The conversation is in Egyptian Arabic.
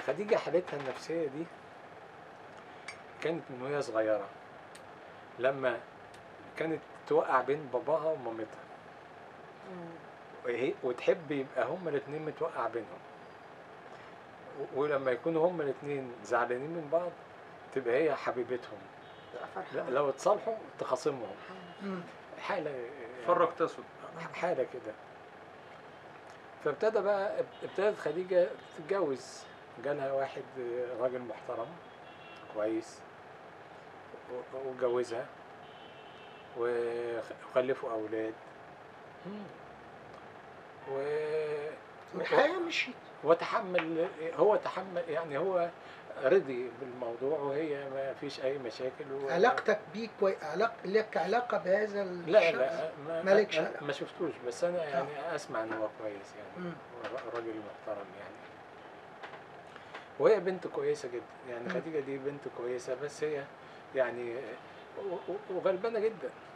خديجة حالتها النفسية دي كانت من وهي صغيرة لما كانت توقع بين باباها ومامتها مم. وهي وتحب يبقى هما الاتنين متوقع بينهم و- ولما يكونوا هما الاتنين زعلانين من بعض تبقى هي حبيبتهم تبقى لا- فرحانة لو اتصالحوا تخاصمهم مم. حالة فرق تسد حالة كده فابتدى بقى ابتدت خديجة تتجوز جالها واحد راجل محترم كويس و- واتجوزها وخ- وخلفوا أولاد و والحياه مشيت وتحمل هو تحمل يعني هو رضي بالموضوع وهي ما فيش أي مشاكل و... علاقتك بيه كوي... علاق... لك علاقه بهذا الشخص لا لا ما مالكش ما, علاقة. ما شفتوش بس انا يعني اسمع ان هو كويس يعني مم. هو راجل محترم يعني وهي بنت كويسه جدا يعني مم. خديجه دي بنت كويسه بس هي يعني و- و- وغلبانه جدا